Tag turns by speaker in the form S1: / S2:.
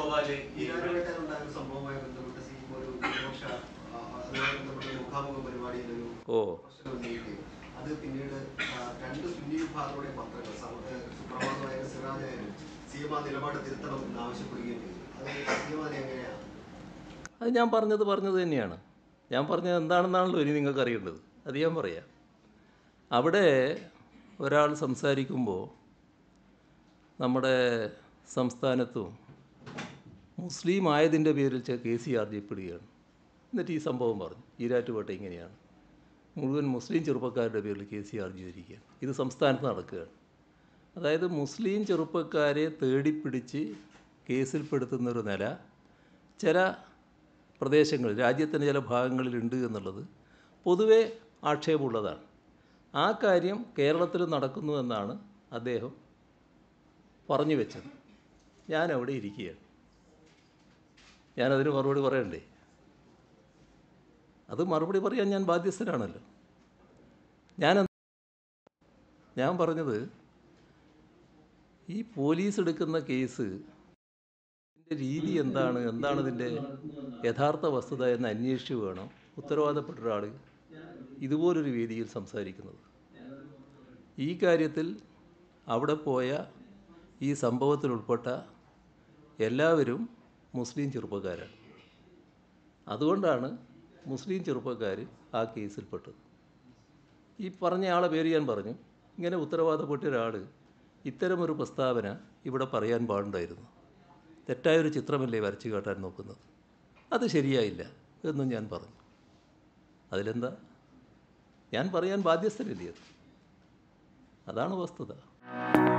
S1: വേണുഗോപാല് ഈ
S2: ഈരാറ്റുപേട്ടയിലുണ്ടായ സംഭവവുമായി ബന്ധപ്പെട്ട് സി ഒരു പ്രതിപക്ഷ ആ, അതുമായി ബന്ധപ്പെട്ട ഒരു മുഖാമുഖ പരിപാടിയിൽ ഒരു
S3: ഓ
S2: പ്രശ്നം ഉന്നയിക്കുകയും അത് പിന്നീട് ആ, രണ്ട് സുന്നി വിഭാഗങ്ങളുടെ പത്രങ്ങൾ സമ- ഏ, സുപ്രഭാതമായാലും സിറാജായാലും സി എം ആ നിലപാട് തിരുത്തണം എന്ന് ആവശ്യപ്പെടുകയും ചെയ്തു അത് സി എം അതിനെ എങ്ങനെയാണ്
S3: അത് ഞാൻ പറഞ്ഞത് പറഞ്ഞത് തന്നെയാണ് ഞാൻ പറഞ്ഞത് എന്താണെന്നാണല്ലോ ഇനി നിങ്ങൾക്ക് അറിയേണ്ടത് അത് ഞാൻ പറയാം അവിടെ ഒരാൾ സംസാരിക്കുമ്പോൾ നമ്മുടെ സംസ്ഥാനത്തും മുസ്ലിം ആയതിൻ്റെ പേരിൽ ചെ- കേസ് ചാർജപ്പെടുകയാണ് എന്നിട്ട് ഈ സംഭവം പറഞ്ഞു ഈരാറ്റുപേട്ട ഇങ്ങനെയാണ് മുഴുവൻ മുസ്ലിം ചെറുപ്പക്കാരുടെ പേരിൽ കേസ് ചാർജ് ചെയ്തിരിക്കുകയാണ് ഇത് സംസ്ഥാനത്ത് നടക്കുകയാണ് അതായത് മുസ്ലിം ചെറുപ്പക്കാരെ തേടിപ്പിടിച്ച് കേസിൽപ്പെടുത്തുന്നൊരു നില ചില പ്രദേശങ്ങളിൽ രാജ്യത്തിൻ്റെ ചില ഭാഗങ്ങളിലുണ്ട് എന്നുള്ളത് പൊതുവെ ആക്ഷേപമുള്ളതാണ് ആ കാര്യം കേരളത്തിൽ നടക്കുന്നു എന്നാണ് അദ്ദേഹം പറഞ്ഞു വെച്ചത് ഞാൻ അവിടെ ഇരിക്കുകയാണ് ഞാനതിന് മറുപടി പറയണ്ടേ അത് മറുപടി പറയാൻ ഞാൻ ബാധ്യസ്ഥനാണല്ലോ ഞാൻ എന്ത്- ഞാൻ പറഞ്ഞത് ഈ പോലീസ് എടുക്കുന്ന കേസ് ഇതിൻ്റെ രീതി എന്താണ് എന്താണ് ഇതിൻ്റെ യഥാർത്ഥ വസ്തുത എന്ന് അന്വേഷിച്ച് വേണം ഉത്തരവാദപ്പെട്ട ഒരാൾ ഇതുപോലൊരു വേദിയിൽ സംസാരിക്കുന്നത് ഈ കാര്യത്തിൽ അവിടെ പോയ ഈ സംഭവത്തിൽ ഉൾപ്പെട്ട എല്ലാവരും മുസ്ലിം ചെറുപ്പക്കാരാണ് അതുകൊണ്ടാണ് മുസ്ലിം ചെറുപ്പക്കാർ ആ കേസിൽപ്പെട്ടത് ഈ പറഞ്ഞ ആളെ പേര് ഞാൻ പറഞ്ഞു ഇങ്ങനെ ഉത്തരവാദപ്പെട്ട ഒരാൾ ഇത്തരമൊരു പ്രസ്താവന ഇവിടെ പറയാൻ പാടുണ്ടായിരുന്നു തെറ്റായൊരു ചിത്രമല്ലേ വരച്ചു കാട്ടാൻ നോക്കുന്നത് അത് ശരിയായില്ല എന്നും ഞാൻ പറഞ്ഞു അതിലെന്താ ഞാൻ പറയാൻ ബാധ്യസ്ഥനല്ലേ അത് അതാണ് വസ്തുത